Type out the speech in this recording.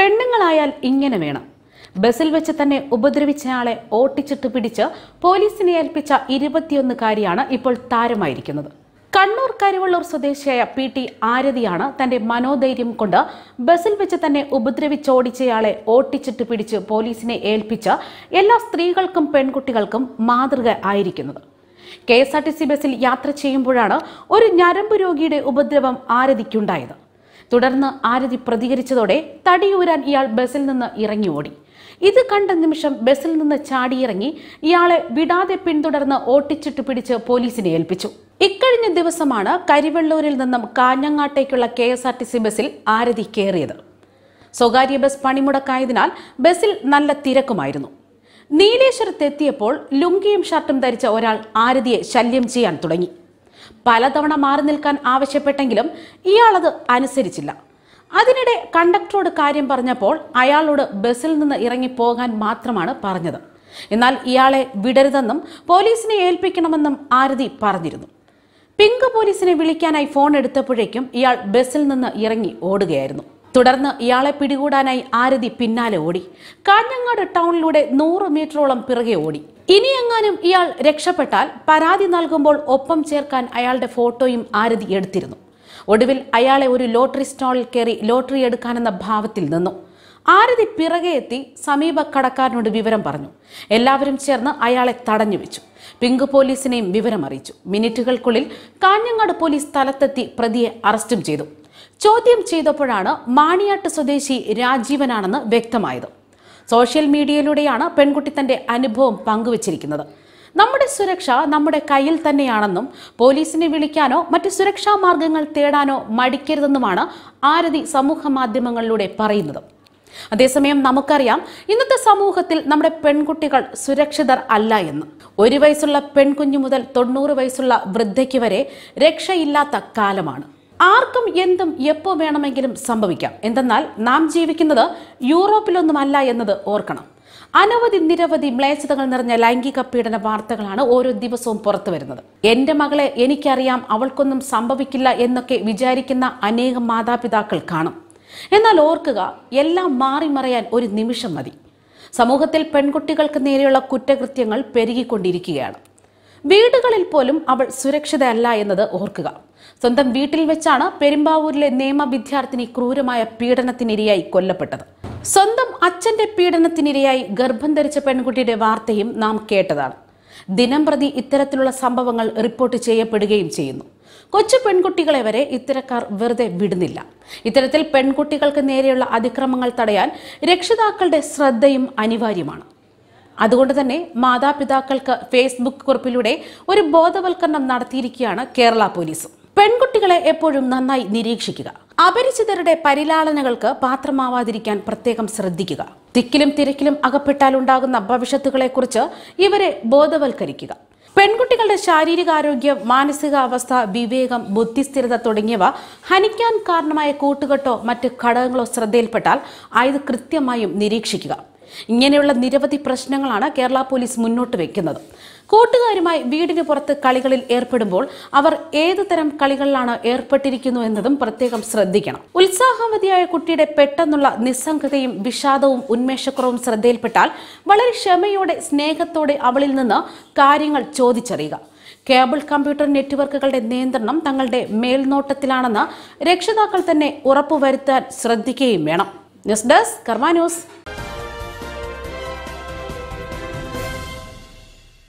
പെണ്ണുങ്ങളായാൽ ഇങ്ങനെ വേണം ബസ്സിൽ വെച്ച് തന്നെ ഉപദ്രവിച്ചയാളെ ഓട്ടിച്ചിട്ട് പിടിച്ച് പോലീസിനെ ഏൽപ്പിച്ച ഇരുപത്തിയൊന്നുകാരിയാണ് ഇപ്പോൾ താരമായിരിക്കുന്നത് കണ്ണൂർ കരുവള്ളൂർ സ്വദേശിയായ പി ടി ആരതിയാണ് തന്റെ മനോധൈര്യം കൊണ്ട് ബസ്സിൽ വെച്ച് തന്നെ ഉപദ്രവിച്ചോടിച്ചയാളെ ഓട്ടിച്ചിട്ട് പിടിച്ച് പോലീസിനെ ഏൽപ്പിച്ച എല്ലാ സ്ത്രീകൾക്കും പെൺകുട്ടികൾക്കും മാതൃക ആയിരിക്കുന്നത് K S R T C ബസ്സിൽ യാത്ര ചെയ്യുമ്പോഴാണ് ഒരു ഞരമ്പ് രോഗിയുടെ ഉപദ്രവം ആരതിക്കുണ്ടായത് തുടർന്ന് ആരതി പ്രതികരിച്ചതോടെ തടിയൂരാൻ ഇയാൾ ബസ്സിൽ നിന്ന് ഇറങ്ങി ഓടി ഇത് കണ്ട നിമിഷം ബസ്സിൽ നിന്ന് ചാടിയിറങ്ങി ഇയാളെ വിടാതെ പിന്തുടർന്ന് ഓട്ടിച്ചിട്ട് പിടിച്ച് പോലീസിനെ ഏൽപ്പിച്ചു ഇക്കഴിഞ്ഞ ദിവസമാണ് കരിവെള്ളൂരിൽ നിന്നും കാഞ്ഞങ്ങാട്ടേക്കുള്ള K S R T C ബസ്സിൽ ആരതി കയറിയത് സ്വകാര്യ ബസ് പണിമുടക്കായതിനാൽ ബസ്സിൽ നല്ല തിരക്കുമായിരുന്നു നീലേശ്വരത്ത് എത്തിയപ്പോൾ ലുങ്കിയും ഷർട്ടും ധരിച്ച ഒരാൾ ആരതിയെ ശല്യം ചെയ്യാൻ തുടങ്ങി പലതവണ മാറി നിൽക്കാൻ ആവശ്യപ്പെട്ടെങ്കിലും ഇയാളത് അനുസരിച്ചില്ല അതിനിടെ കണ്ടക്ടറോട് കാര്യം പറഞ്ഞപ്പോൾ അയാളോട് ബസ്സിൽ നിന്ന് ഇറങ്ങി പോകാൻ മാത്രമാണ് പറഞ്ഞത് എന്നാൽ ഇയാളെ വിടരുതെന്നും പോലീസിനെ ഏൽപ്പിക്കണമെന്നും ആരതി പറഞ്ഞിരുന്നു പിങ്ക് പോലീസിനെ വിളിക്കാനായി ഫോൺ എടുത്തപ്പോഴേക്കും ഇയാൾ ബസ്സിൽ നിന്ന് ഇറങ്ങി ഓടുകയായിരുന്നു തുടർന്ന് ഇയാളെ പിടികൂടാനായി ആരതി പിന്നാലെ ഓടി കാഞ്ഞങ്ങാട് ടൗണിലൂടെ നൂറ് മീറ്ററോളം പിറകെ ഓടി ഇനിയെങ്ങാനും ഇയാൾ രക്ഷപ്പെട്ടാൽ പരാതി നൽകുമ്പോൾ ഒപ്പം ചേർക്കാൻ അയാളുടെ ഫോട്ടോയും ആരതി എടുത്തിരുന്നു ഒടുവിൽ അയാളെ ഒരു ലോട്ടറി സ്റ്റാളിൽ കയറി ലോട്ടറി എടുക്കാനെന്ന ഭാവത്തിൽ നിന്നു ആരതി പിറകെ എത്തി സമീപ കടക്കാരനോട് വിവരം പറഞ്ഞു എല്ലാവരും ചേർന്ന് അയാളെ തടഞ്ഞു വെച്ചു പിങ്ക് പോലീസിനെയും വിവരം അറിയിച്ചു മിനിറ്റുകൾക്കുള്ളിൽ കാഞ്ഞങ്ങാട് പോലീസ് സ്ഥലത്തെത്തി പ്രതിയെ അറസ്റ്റും ചെയ്തു ചോദ്യം ചെയ്തപ്പോഴാണ് മാണിയാട്ട് സ്വദേശി രാജീവനാണെന്ന് വ്യക്തമായത് സോഷ്യൽ മീഡിയയിലൂടെയാണ് പെൺകുട്ടി തന്റെ അനുഭവം പങ്കുവച്ചിരിക്കുന്നത് നമ്മുടെ സുരക്ഷ നമ്മുടെ കയ്യിൽ തന്നെയാണെന്നും പോലീസിനെ വിളിക്കാനോ മറ്റ് സുരക്ഷാ മാർഗങ്ങൾ തേടാനോ മടിക്കരുതെന്നുമാണ് ആരതി സമൂഹ മാധ്യമങ്ങളിലൂടെ പറയുന്നത് അതേസമയം നമുക്കറിയാം ഇന്നത്തെ സമൂഹത്തിൽ നമ്മുടെ പെൺകുട്ടികൾ സുരക്ഷിതർ അല്ല എന്ന് ഒരു വയസ്സുള്ള പെൺകുഞ്ഞു മുതൽ തൊണ്ണൂറ് വയസ്സുള്ള വൃദ്ധയ്ക്ക് വരെ രക്ഷയില്ലാത്ത കാലമാണ് ആർക്കും എന്തും എപ്പോ വേണമെങ്കിലും സംഭവിക്കാം എന്തെന്നാൽ നാം ജീവിക്കുന്നത് യൂറോപ്പിലൊന്നുമല്ല എന്നത് ഓർക്കണം അനവധി നിരവധി മ്ലേച്ഛതകൾ നിറഞ്ഞ ലൈംഗിക പീഡന വാർത്തകളാണ് ഓരോ ദിവസവും പുറത്തു വരുന്നത് എന്റെ മകളെ എനിക്കറിയാം അവൾക്കൊന്നും സംഭവിക്കില്ല എന്നൊക്കെ വിചാരിക്കുന്ന അനേകം മാതാപിതാക്കൾ കാണും എന്നാൽ ഓർക്കുക എല്ലാം മാറിമറയാൻ ഒരു നിമിഷം മതി സമൂഹത്തിൽ പെൺകുട്ടികൾക്ക് നേരെയുള്ള കുറ്റകൃത്യങ്ങൾ പെരുകിക്കൊണ്ടിരിക്കുകയാണ് വീടുകളിൽ പോലും അവൾ സുരക്ഷിതയല്ല എന്നത് ഓർക്കുക സ്വന്തം വീട്ടിൽ വെച്ചാണ് പെരുമ്പാവൂരിലെ നിയമ വിദ്യാർത്ഥിനി ക്രൂരമായ പീഡനത്തിനിരയായി കൊല്ലപ്പെട്ടത് സ്വന്തം അച്ഛന്റെ പീഡനത്തിനിരയായി ഗർഭം ധരിച്ച പെൺകുട്ടിയുടെ വാർത്തയും നാം കേട്ടതാണ് ദിനം പ്രതി ഇത്തരത്തിലുള്ള സംഭവങ്ങൾ റിപ്പോർട്ട് ചെയ്യപ്പെടുകയും ചെയ്യുന്നു കൊച്ചു പെൺകുട്ടികളെ വരെ ഇത്തരക്കാർ വെറുതെ വിടുന്നില്ല ഇത്തരത്തിൽ പെൺകുട്ടികൾക്ക് നേരെയുള്ള അതിക്രമങ്ങൾ തടയാൻ രക്ഷിതാക്കളുടെ ശ്രദ്ധയും അനിവാര്യമാണ് അതുകൊണ്ട് തന്നെ മാതാപിതാക്കൾക്ക് ഫേസ്ബുക്ക് കുറിപ്പിലൂടെ ഒരു ബോധവൽക്കരണം നടത്തിയിരിക്കുകയാണ് കേരള പോലീസ് പെൺകുട്ടികളെ എപ്പോഴും നന്നായി നിരീക്ഷിക്കുക അപരിചിതരുടെ പരിലാളനകൾക്ക് പാത്രമാവാതിരിക്കാൻ പ്രത്യേകം ശ്രദ്ധിക്കുക തിക്കിലും തിരക്കിലും അകപ്പെട്ടാലുണ്ടാകുന്ന ഭവിഷ്യത്തുകളെക്കുറിച്ച് ഇവരെ ബോധവൽക്കരിക്കുക പെൺകുട്ടികളുടെ ശാരീരികാരോഗ്യം മാനസികാവസ്ഥ വിവേകം ബുദ്ധിസ്ഥിരത തുടങ്ങിയവ ഹനിക്കാൻ കാരണമായ കൂട്ടുകെട്ടോ മറ്റ് ഘടകങ്ങളോ ശ്രദ്ധയിൽപ്പെട്ടാൽ അത് കൃത്യമായും നിരീക്ഷിക്കുക ഇങ്ങനെയുള്ള നിരവധി പ്രശ്നങ്ങളാണ് കേരള പോലീസ് മുന്നോട്ട് വെക്കുന്നത് കൂട്ടുകാരുമായി വീടിന് പുറത്ത് കളികളിൽ ഏർപ്പെടുമ്പോൾ അവർ ഏതു തരം കളികളിലാണ് ഏർപ്പെട്ടിരിക്കുന്നു എന്നതും പ്രത്യേകം ശ്രദ്ധിക്കണം ഉത്സാഹവതിയായ കുട്ടിയുടെ പെട്ടെന്നുള്ള നിസ്സംഗതയും വിഷാദവും ഉന്മേഷക്കുറവും ശ്രദ്ധയിൽപ്പെട്ടാൽ വളരെ ക്ഷമയോടെ സ്നേഹത്തോടെ അവളിൽ നിന്ന് കാര്യങ്ങൾ ചോദിച്ചറിയുക കേബിൾ കമ്പ്യൂട്ടർ നെറ്റ്വർക്കുകളുടെ നിയന്ത്രണം തങ്ങളുടെ മേൽനോട്ടത്തിലാണെന്ന് രക്ഷിതാക്കൾ തന്നെ ഉറപ്പുവരുത്താൻ ശ്രദ്ധിക്കുകയും വേണം ന്യൂസ് ഡെസ്ക് കർമ്മ ന്യൂസ്